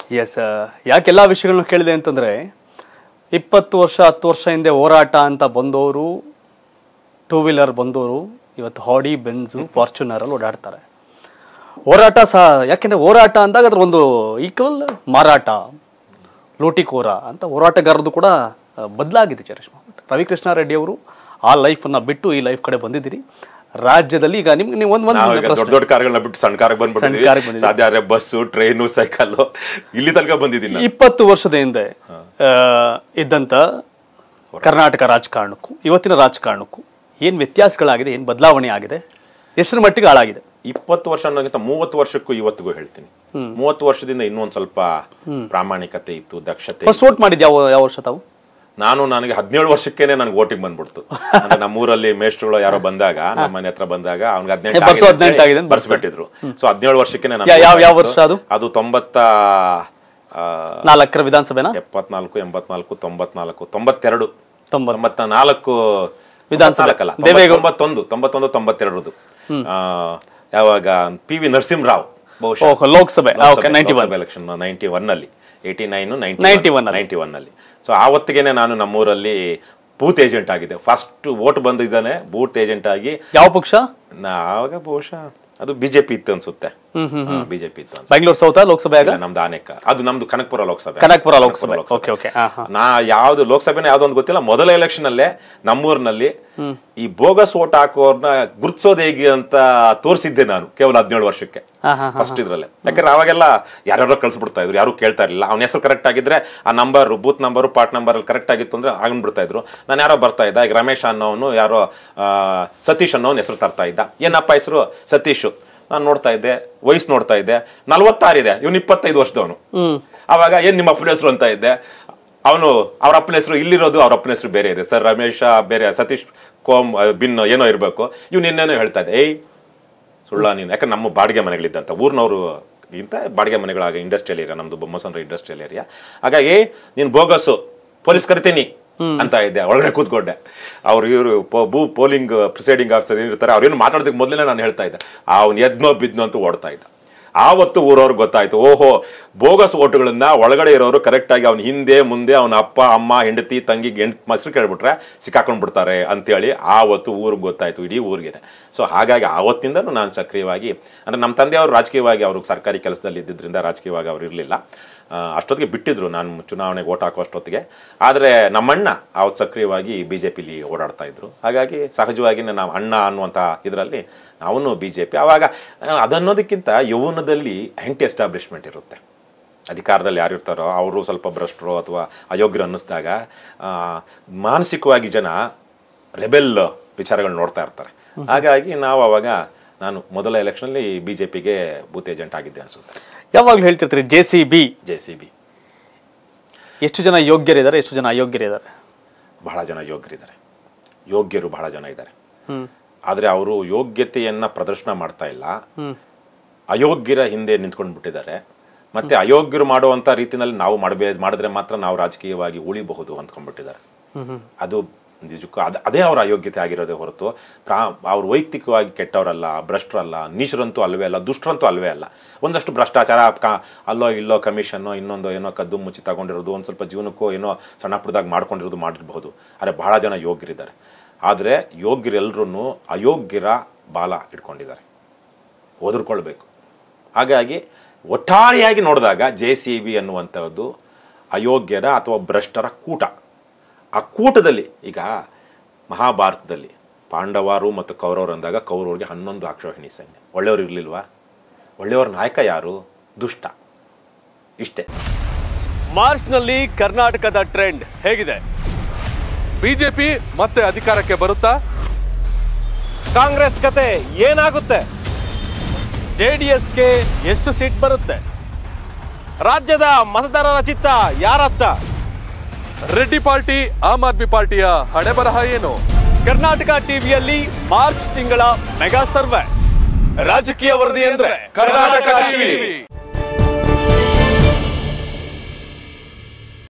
S ಯಾಕೆಲ್ಲ ವಿಷಯಗಳನ್ನ ಕೇಳಿದೆ ಅಂತಂದ್ರೆ ಇಪ್ಪತ್ತು ವರ್ಷ ಹತ್ತು ವರ್ಷ ಹಿಂದೆ ಹೋರಾಟ ಅಂತ ಬಂದವರು ಟೂ ವೀಲರ್ ಬಂದವರು ಇವತ್ತು ಹಾಡಿ ಬೆನ್ಸು ಫಾರ್ಚುನರಲ್ಲಿ ಓಡಾಡ್ತಾರೆ ಹೋರಾಟ ಸಹ ಯಾಕೆಂದ್ರೆ ಹೋರಾಟ ಅಂದಾಗ ಅದ್ರ ಒಂದು ಈಕ್ವಲ್ ಮಾರಾಟ ಲೂಟಿಕೋರ ಅಂತ ಹೋರಾಟಗಾರರದು ಕೂಡ ಬದಲಾಗಿದೆ ಚರೇಶ್ಮ ರವಿಕೃಷ್ಣ ರೆಡ್ಡಿ ಅವರು ಆ ಲೈಫನ್ನ ಬಿಟ್ಟು ಈ ಲೈಫ್ ಕಡೆ ಬಂದಿದ್ದೀರಿ ರಾಜ್ಯದಲ್ಲಿ ಈಗ ನಿಮ್ಗೆ ನೀವು ಒಂದು ನಾವು ಒಂದು ಈಗ ದೊಡ್ಡ ದೊಡ್ಡ ಕಾರ್ಗಳನ್ನ ಬಿಟ್ಟು ಸಣ್ಣ ಕಾರ್ಗೆ ಸಣ್ಣ ಕಾರ್ಗೆ ಬಂದ್ಬಿಟ್ಟಿದ್ವಿ ಬಂದಿದ್ದೀವಿ. ಸಾಧ್ಯ ಆದ್ರೆ ಬಸ್ಸು ಟ್ರೈನು ಸೈಕಲ್ ಇಲ್ಲಿ ತನಕ ಬಂದಿದ್ದೀನಿ ನಾನು. ಇಪ್ಪತ್ತು ವರ್ಷದ ಹಿಂದೆ ಆ, ಇದ್ದಂತ ಕರ್ನಾಟಕ ರಾಜಕಾರಣಕ್ಕೂ ಇವತ್ತಿನ ರಾಜಕಾರಣಕ್ಕೂ ಏನ್ ವ್ಯತ್ಯಾಸಗಳಾಗಿದೆ ಏನ್ ಬದಲಾವಣೆ ಆಗಿದೆ ಎಷ್ಟರ ಮಟ್ಟಿಗೆ ಹಾಳಾಗಿದೆ ಇಪ್ಪತ್ತು ವರ್ಷ ಅನ್ನೋಕ್ಕಿಂತ ಮೂವತ್ತು ವರ್ಷಕ್ಕೂ ಇವತ್ತಿಗೂ ಹೇಳ್ತೀನಿ ಮೂವತ್ತು ವರ್ಷದಿಂದ ಇನ್ನೊಂದ್ ಸ್ವಲ್ಪ ಪ್ರಾಮಾಣಿಕತೆ ಇತ್ತು ದಕ್ಷತೆ ಫಸ್ಟ್ ವೋಟ್ ಮಾಡಿದ್ ಯಾವ ಯಾವ ವರ್ಷ ತಾವು ನಾನು ನನಗೆ ಹದಿನೇಳು ವರ್ಷಕ್ಕೇನೆ ನನಗೆ ವೋಟಿಂಗ್ ಬಂದ್ಬಿಡ್ತು ಅಂದ್ರೆ ನಮ್ಮೂರಲ್ಲಿ ಮೇಷ್ಟ್ರುಗಳು ಯಾರೋ ಬಂದಾಗ ನಮ್ಮ ಮನೆ ಹತ್ರ ಬಂದಾಗ ಅವ್ನಿಗೆ ಏ, ಬರ್ಸು ಹದಿನೆಂಟು ಆಗಿದೆ ಅಂತ ಬರ್ಸ್ಬಿಟ್ಟಿದ್ರು ಸೊ ಹದಿನೇಳು ವರ್ಷಕ್ಕೆ ನಾನು ಯಾ- ಯಾವ- vote ಯಾವ ಆಗಿತ್ತು. ವರ್ಷ ಅದು? ಅದು ತೊಂಬತ್ತ ಆ, ನಾಲ್ಕರ ವಿಧಾನಸಭೆನಾ ಎಪ್ಪತ್ನಾಲ್ಕು ಎಂಬತ್ನಾಲ್ಕು ತೊಂಬತ್ನಾಲ್ಕು ತೊಂಬತ್ತೆರಡು ತೊಂಬತ್ತು. ತೊಂಬತ್ತ ನಾಲ್ಕು ವಿಧಾನಸಭೆ. ತೊಂಬತ್ನಾಲ್ಕಲ್ಲ, ದೇವೇಗೌಡ. ತೊಂಬತ್ತೊಂದು ತೊಂಬತ್ತೊಂದು ತೊಂಬತ್ತೆರಡರದು ಆ, ಯಾವಾಗ ಪಿ ವಿ ನರಸಿಂಹರಾವ್ ಬಹುಶಃ ಓಹ್, Lok Sabha okay ninety one election ninety one ಅಲ್ಲಿ ಏಯ್ಟಿ ನೈನ್ 91 ಅಲ್ಲಿ. ನೈಂಟಿ ಒನ್ ಅಲ್ಲಿ ಸೊ ಆವತ್ತಿಗೆನೆ ನಾನು ನಮ್ಮೂರಲ್ಲಿ ಬೂತ್ ಏಜೆಂಟ್ ಆಗಿದ್ದೆ ಫಸ್ಟ್ ವೋಟ್ ಬಂದಿದ್ದಾನೆ ಬೂತ್ ಏಜೆಂಟ್ ಆಗಿ ಯಾವ ಪಕ್ಷ ನಾವಾಗ ಬಹುಶಃ ಅದು ಬಿಜೆಪಿ ಇತ್ತು ಅನ್ಸುತ್ತೆ ಬಿಜೆಪಿ ಇತ್ತು ಅನ್ಸುತ್ತೆ ಬೆಂಗಳೂರು ಸೌತ ಲೋಕಸಭೆ ಆಗ ಇಲ್ಲ, ನಮ್ದು ಆನೆಕ ಅದು ನಮ್ದು ಕನಕಪುರ ಲೋಕಸಭೆ ಕನಕಪುರ ಲೋಕಸಭೆ ಓಕೆ ಓಕೆ ಹಾ ಹಾ ನಾ ಯಾವ್ದು ಲೋಕಸಭೆನ ಯಾವ್ದು ಅಂತ ಗೊತ್ತಿಲ್ಲ ಮೊದಲ ಎಲೆಕ್ಷನ್ ಅಲ್ಲೇ ನಮ್ಮೂರಿನಲ್ಲಿ ಈ ಬೋಗಸ್ ಓಟ್ ಹಾಕೋರ್ನ ಗುರ್ತಿಸೋದು ಹೇಗೆ ಅಂತ ತೋರಿಸಿದ್ದೆ ನಾನು ಕೇವಲ ಹದಿನೇಳು ವರ್ಷಕ್ಕೆ ಹಾ, ಹಾ, ಫಸ್ಟ್ ಇದ್ರಲ್ಲೇ ಯಾಕಂದ್ರೆ ಅವಾಗೆಲ್ಲ ಯಾರ್ಯಾರೋ ಕಳ್ಸಿಬಿಡ್ತಾ ಇದ್ರು ಯಾರು ಕೇಳ್ತಾ ಇರಲಿಲ್ಲ ಅವ್ನ ಹೆಸರು ಕರೆಕ್ಟ್ ಆಗಿದ್ರೆ ಆ number booth number part number ಅಲ್ಲಿ ಕರೆಕ್ಟ್ ಆಗಿತ್ತು ಅಂದ್ರೆ ಆಗ್ಬಿಡ್ತಾ ಇದ್ರು ನಾನು ಯಾರೋ ಬರ್ತಾ ಇದ್ದ ಈಗ ರಮೇಶ್ ಅನ್ನೋನು ಯಾರೋ ಆ, ಸತೀಶ್ ಅನ್ನೋನ್ ಹೆಸರು ತರ್ತಾ ಇದ್ದ ಏನಪ್ಪ ಹೆಸರು ಸತೀಶ್ ನಾನು ನೋಡ್ತಾ ಇದ್ದೆ ವಯಸ್ಸು ನೋಡ್ತಾ ಇದ್ದೆ ನಲ್ವತ್ತಾರಿದೆ ಇವನು ಇಪ್ಪತ್ತೈದು ವರ್ಷದವನು ಅವಾಗ ಏನ್ ನಿಮ್ಮ ಅಪ್ಪನ ಹೆಸರು ಅಂತ ಇದ್ದೆ ಅವನು ಅವ್ರ ಅಪ್ಪನ ಹೆಸರು ಇಲ್ಲಿರೋದು ಅವ್ರ ಅಪ್ಪನ ಹೆಸರು ಬೇರೆ ಇದೆ ಸರ್ ರಮೇಶ ಬೇರೆ ಸತೀಶ್ ಕೋಮ್ ಆ, ಬಿನ್ ಏನೋ ಇರಬೇಕು ಇವ್ನು ಇನ್ನೇನೋ ಹೇಳ್ತಾ ಇದ್ದೆ ಏಯ್ ಸುಳ್ಳ ನೀನು ಯಾಕಂದ್ರೆ ನಮ್ಮ ಬಾಡಿಗೆ ಮನೆಗಳಿದ್ದಂತ ಊರ್ನವರು ಇಂತ ಬಾಡಿಗೆ ಮನೆಗಳಾಗ ಇಂಡಸ್ಟ್ರಿಯಲ್ ಏರಿಯಾ ನಮ್ದು ಬೊಮ್ಮಸಂದ್ರ ಇಂಡಸ್ಟ್ರಿಯಲ್ ಏರಿಯಾ ಹಾಗಾಗಿ ನೀನು ಬೋಗಸ್ಸು ಪೊಲೀಸ್ ಕರಿತೀನಿ ಅಂತ ಇದ್ದೆ ಒಳಗಡೆ ಕೂತ್ಕೊಂಡೆ ಅವ್ರು ಇವರು ಬೂ ಪೋಲಿಂಗ್ ಪ್ರಿಸೈಡಿಂಗ್ ಆಫೀಸರ್ ಏನಿರ್ತಾರೆ ಅವ್ರೇನು ಮಾತಾಡೋದಕ್ಕೆ ಮೊದಲೇ ನಾನು ಹೇಳ್ತಾ ಇದ್ದೆ ಅವ್ನು ಎದ್ನೋ ಬಿದ್ನೋ ಅಂತ ಓಡ್ತಾ ಇದ್ದ ಆವತ್ತು ಊರವ್ರಿಗೆ ಗೊತ್ತಾಯ್ತು ಓಹೋ ಬೋಗಸ್ ಓಟುಗಳನ್ನ ಒಳಗಡೆ ಇರೋರು ಕರೆಕ್ಟ್ ಆಗಿ ಅವ್ನ ಹಿಂದೆ ಮುಂದೆ ಅವನ ಅಪ್ಪ ಅಮ್ಮ ಹೆಂಡತಿ ತಂಗಿ ಹೆಂಡ್ ಮಸ್ರು ಕೇಳ್ಬಿಟ್ರೆ ಸಿಕ್ಕಾಕೊಂಡ್ ಬಿಡ್ತಾರೆ ಅಂತೇಳಿ ಆವತ್ತು ಊರಿಗೆ ಗೊತ್ತಾಯ್ತು ಇಡೀ ಊರಿಗೆ ಸೊ ಹಾಗಾಗಿ ಆವತ್ತಿಂದನೂ ನಾನು ಸಕ್ರಿಯವಾಗಿ ಅಂದ್ರೆ ನಮ್ಮ ತಂದೆಯವರು ರಾಜಕೀಯವಾಗಿ ಅವರು ಸರ್ಕಾರಿ ಕೆಲಸದಲ್ಲಿ ಇದ್ದಿದ್ರಿಂದ ರಾಜಕೀಯವಾಗಿ ಅವ್ರು ಇರಲಿಲ್ಲ ಅಷ್ಟೊತ್ತಿಗೆ ಬಿಟ್ಟಿದ್ರು ನಾನು ಚುನಾವಣೆಗೆ ಓಟ್ ಹಾಕೋ ಅಷ್ಟೊತ್ತಿಗೆ ಆದರೆ ನಮ್ಮಣ್ಣ ಅವತ್ತು ಸಕ್ರಿಯವಾಗಿ ಬಿ ಜೆ ಪಿಲಿ ಓಡಾಡ್ತಾ ಇದ್ರು ಹಾಗಾಗಿ ಸಹಜವಾಗಿ ನಾವು ಅಣ್ಣ ಅನ್ನುವಂಥ ಇದರಲ್ಲಿ ಅವನು ಬಿ ಜೆ ಪಿ ಆವಾಗ ಆ, ಅದನ್ನೋದಕ್ಕಿಂತ ಯೌವನದಲ್ಲಿ ಆ್ಯಂಟಿ ಎಸ್ಟಾಬ್ಲಿಷ್ಮೆಂಟ್ ಇರುತ್ತೆ ಅಧಿಕಾರದಲ್ಲಿ ಯಾರು ಇರ್ತಾರೋ ಅವರು ಸ್ವಲ್ಪ ಭ್ರಷ್ಟರು ಅಥವಾ ಅಯೋಗ್ಯರು ಅನ್ನಿಸ್ದಾಗ ಆ, ಮಾನಸಿಕವಾಗಿ ಜನ ರೆಬೆಲ್ ವಿಚಾರಗಳು ನೋಡ್ತಾ ಇರ್ತಾರೆ ಹಾಗಾಗಿ ನಾವು ಅವಾಗ ನಾನು ಮೊದಲ ಎಲೆಕ್ಷನಲ್ಲಿ ಬಿ ಜೆ ಪಿಗೆ ಬೂತ್ ಏಜೆಂಟ್ ಆಗಿದ್ದೆ ಅನ್ಸುತ್ತೆ ಯಾವಾಗ್ಲೂ ಹೇಳ್ತಿರ್ತೀರಿ J C B J C B ಎಷ್ಟು ಜನ ಯೋಗ್ಯರಿದ್ದಾರೆ ಎಷ್ಟು ಜನ ಅಯೋಗ್ಯರಿದ್ದಾರೆ ಬಹಳ ಜನ ಯೋಗ್ಯರಿದ್ದಾರೆ ಯೋಗ್ಯರು ಬಹಳ ಜನ ಇದ್ದಾರೆ ಹ್ಮ್ ಆದರೆ ಅವರು ಯೋಗ್ಯತೆಯನ್ನ ಪ್ರದರ್ಶನ ಮಾಡ್ತಾ ಇಲ್ಲ ಅಯೋಗ್ಯರ ಹಿಂದೆ ನಿಂತ್ಕೊಂಡು ಬಿಟ್ಟಿದ್ದಾರೆ ಮತ್ತೆ ಅಯೋಗ್ಯರು ಮಾಡುವಂತ ರೀತಿನಲ್ಲಿ ನಾವು ಮಾಡಬೇ ಮಾಡಿದ್ರೆ ಮಾತ್ರ ನಾವು ರಾಜಕೀಯವಾಗಿ ಉಳಿಬಹುದು ಅಂದ್ಕೊಂಡ್ಬಿಟ್ಟಿದ್ದಾರೆ ಅದು ನಿಜಕ್ಕೂ ಅದ ಅದೇ ಅವರ ಅಯೋಗ್ಯತೆ ಆಗಿರೋದೇ ಹೊರತು ಪ್ರಾ ಅವ್ರು ವೈಯಕ್ತಿಕವಾಗಿ ಕೆಟ್ಟವರಲ್ಲ ಭ್ರಷ್ಟರಲ್ಲ ನೀಚರಂತೂ ಅಲ್ವೇ ಅಲ್ಲ ದುಷ್ಟರಂತೂ ಅಲ್ವೇ ಅಲ್ಲ ಒಂದಷ್ಟು ಭ್ರಷ್ಟಾಚಾರ ಕ- ಅಲ್ಲೋ ಇಲ್ಲೋ ಕಮಿಷನ್ನು ಇನ್ನೊಂದು ಏನೋ ಕದ್ದು ಮುಚ್ಚಿ ತಗೊಂಡಿರೋದು ಒಂದು ಸ್ವಲ್ಪ ಜೀವನಕ್ಕೂ ಏನೋ ಸಣ್ಣ ಪುಟ್ಟದಾಗ ಮಾಡ್ಕೊಂಡಿರೋದು ಮಾಡಿರಬಹುದು ಆದರೆ ಬಹಳ ಜನ ಯೋಗ್ಯರಿದ್ದಾರೆ ಆದರೆ ಯೋಗ್ಯರೆಲ್ಲರೂ ಅಯೋಗ್ಯರ ಬಾಲ ಇಟ್ಕೊಂಡಿದ್ದಾರೆ ಒದರ್ಕೊಳ್ಬೇಕು ಹಾಗಾಗಿ ಒಟ್ಟಾರೆಯಾಗಿ ನೋಡಿದಾಗ ಜೆ ಸಿ ಬಿ ಅನ್ನುವಂಥದ್ದು ಅಯೋಗ್ಯರ ಅಥವಾ ಭ್ರಷ್ಟರ ಕೂಟ ಆ ಕೂಟದಲ್ಲಿ ಈಗ ಮಹಾಭಾರತದಲ್ಲಿ ಪಾಂಡವರು ಮತ್ತು ಕೌರವರು ಅಂದಾಗ ಕೌರವರಿಗೆ ಹನ್ನೊಂದು ಅಕ್ಷೋಹಿಣಿ ಸೈನ್ಯ ಒಳ್ಳೆಯವರು ಇರಲಿಲ್ವಾ ಒಳ್ಳೆಯವರ ನಾಯಕ ಯಾರು ದುಷ್ಟ ಇಷ್ಟೇ ಮಾರ್ಚ್ನಲ್ಲಿ ಕರ್ನಾಟಕದ ಟ್ರೆಂಡ್ ಹೇಗಿದೆ ಬಿಜೆಪಿ ಮತ್ತೆ ಅಧಿಕಾರಕ್ಕೆ ಬರುತ್ತಾ ಕಾಂಗ್ರೆಸ್ ಕತೆ ಏನಾಗುತ್ತೆ ಜೆ ಡಿ ಎಸ್ಗೆ ಎಷ್ಟು ಸೀಟ್ ಬರುತ್ತೆ ರಾಜ್ಯದ ಮತದಾರರ ಚಿತ್ತ ಯಾರತ್ತ ರೆಡ್ಡಿ ಪಾರ್ಟಿ ಆಮ್ ಆದ್ಮಿ ಪಾರ್ಟಿಯ ಹಣೆ ಬರಹ ಏನು ಕರ್ನಾಟಕ ಟಿವಿಯಲ್ಲಿ ಮಾರ್ಚ್ ತಿಂಗಳ ಮೆಗಾ ಸರ್ವೆ ರಾಜಕೀಯ ವರದಿ ಅಂದ್ರೆ ಕರ್ನಾಟಕ ಟಿವಿ